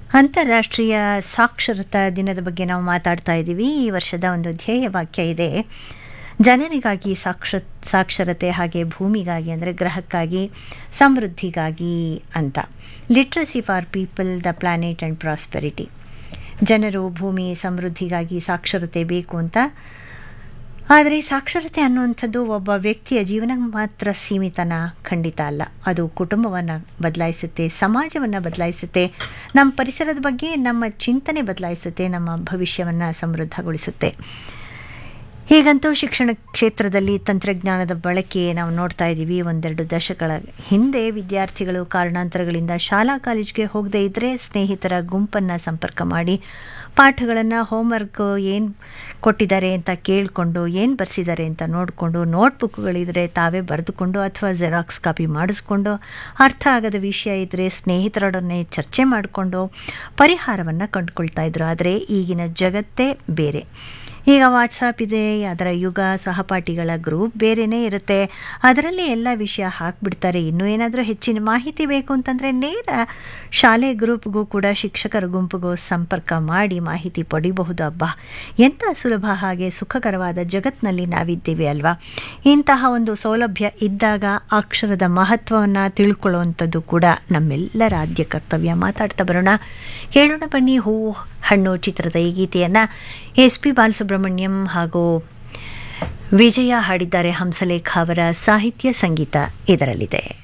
ಅಂತಾರಾಷ್ಟ್ರೀಯ ಸಾಕ್ಷರತಾ ದಿನದ ಬಗ್ಗೆ ನಾವು ಮಾತಾಡ್ತಾ ಇದ್ದೀವಿ ಈ ವರ್ಷದ ಒಂದು ಧ್ಯೇಯ ವಾಕ್ಯ ಇದೆ ಜನರಿಗಾಗಿ ಸಾಕ್ಷ ಸಾಕ್ಷರತೆ ಹಾಗೆ ಭೂಮಿಗಾಗಿ ಅಂದರೆ ಗ್ರಹಕ್ಕಾಗಿ ಸಮೃದ್ಧಿಗಾಗಿ ಅಂತ literacy for people the planet and prosperity ಜನರು ಭೂಮಿ ಸಮೃದ್ಧಿಗಾಗಿ ಸಾಕ್ಷರತೆ ಬೇಕು ಅಂತ ಆದರೆ ಸಾಕ್ಷರತೆ ಅನ್ನುವಂಥದ್ದು ಒಬ್ಬ ವ್ಯಕ್ತಿಯ ಜೀವನ ಮಾತ್ರ ಸೀಮಿತನ ಖಂಡಿತ ಅಲ್ಲ ಅದು ಕುಟುಂಬವನ್ನು ಬದಲಾಯಿಸುತ್ತೆ ಸಮಾಜವನ್ನು ಬದಲಾಯಿಸುತ್ತೆ ನಮ್ಮ ಪರಿಸರದ ಬಗ್ಗೆ ನಮ್ಮ ಚಿಂತನೆ ಬದಲಾಯಿಸುತ್ತೆ ನಮ್ಮ ಭವಿಷ್ಯವನ್ನು ಸಮೃದ್ಧಗೊಳಿಸುತ್ತೆ ಹೀಗಂತೂ ಶಿಕ್ಷಣ ಕ್ಷೇತ್ರದಲ್ಲಿ ತಂತ್ರಜ್ಞಾನದ ಬಳಕೆ ನಾವು ನೋಡ್ತಾ ಇದ್ದೀವಿ ಒಂದೆರಡು ದಶಕಗಳ ಹಿಂದೆ ವಿದ್ಯಾರ್ಥಿಗಳು ಕಾರಣಾಂತರಗಳಿಂದ ಶಾಲಾ ಕಾಲೇಜ್ಗೆ ಹೋಗದೇ ಇದ್ದರೆ ಸ್ನೇಹಿತರ ಗುಂಪನ್ನು ಸಂಪರ್ಕ ಮಾಡಿ ಪಾಠಗಳನ್ನು ಹೋಮ್ವರ್ಕ್ ಏನು ಕೊಟ್ಟಿದ್ದಾರೆ ಅಂತ ಕೇಳಿಕೊಂಡು ಏನು ಬರೆಸಿದ್ದಾರೆ ಅಂತ ನೋಡಿಕೊಂಡು ನೋಟ್ಬುಕ್ಗಳಿದ್ರೆ ತಾವೇ ಬರೆದುಕೊಂಡು ಅಥವಾ ಜೆರಾಕ್ಸ್ ಕಾಪಿ ಮಾಡಿಸ್ಕೊಂಡು ಅರ್ಥ ಆಗದ ವಿಷಯ ಇದ್ದರೆ ಸ್ನೇಹಿತರೊಡನೆ ಚರ್ಚೆ ಮಾಡಿಕೊಂಡು ಪರಿಹಾರವನ್ನು ಕಂಡುಕೊಳ್ತಾ ಇದ್ರು ಆದರೆ ಈಗಿನ ಜಗತ್ತೇ ಬೇರೆ ಈಗ ವಾಟ್ಸಪ್ ಇದೆ ಅದರ ಯುಗ ಸಹಪಾಠಿಗಳ ಗ್ರೂಪ್ ಬೇರೆಯೇ ಇರುತ್ತೆ ಅದರಲ್ಲಿ ಎಲ್ಲ ವಿಷಯ ಹಾಕಿಬಿಡ್ತಾರೆ ಇನ್ನೂ ಏನಾದರೂ ಹೆಚ್ಚಿನ ಮಾಹಿತಿ ಬೇಕು ಅಂತಂದರೆ ನೇರ ಶಾಲೆ ಗ್ರೂಪ್ಗೂ ಕೂಡ ಶಿಕ್ಷಕರ ಗುಂಪಿಗೂ ಸಂಪರ್ಕ ಮಾಡಿ ಮಾಹಿತಿ ಪಡಿಬಹುದು ಅಬ್ಬಾ ಎಂಥ ಸುಲಭ ಹಾಗೆ ಸುಖಕರವಾದ ಜಗತ್ತಿನಲ್ಲಿ ನಾವಿದ್ದೀವಿ ಅಲ್ವಾ ಇಂತಹ ಒಂದು ಸೌಲಭ್ಯ ಇದ್ದಾಗ ಅಕ್ಷರದ ಮಹತ್ವವನ್ನು ತಿಳ್ಕೊಳ್ಳುವಂಥದ್ದು ಕೂಡ ನಮ್ಮೆಲ್ಲರ ಆದ್ಯ ಕರ್ತವ್ಯ ಮಾತಾಡ್ತಾ ಬರೋಣ ಕೇಳೋಣ ಬನ್ನಿ ಹೂವು ಹಣ್ಣು ಚಿತ್ರದ ಈ ಗೀತೆಯನ್ನು ಎಸ್ ಪಿ ಬಾಲಸುಬ್ರಹ್ಮಣ್ಯಂ ಹಾಗೂ ವಿಜಯ ಹಾಡಿದ್ದಾರೆ ಹಂಸಲೇಖ ಅವರ ಸಾಹಿತ್ಯ ಸಂಗೀತ ಇದರಲ್ಲಿದೆ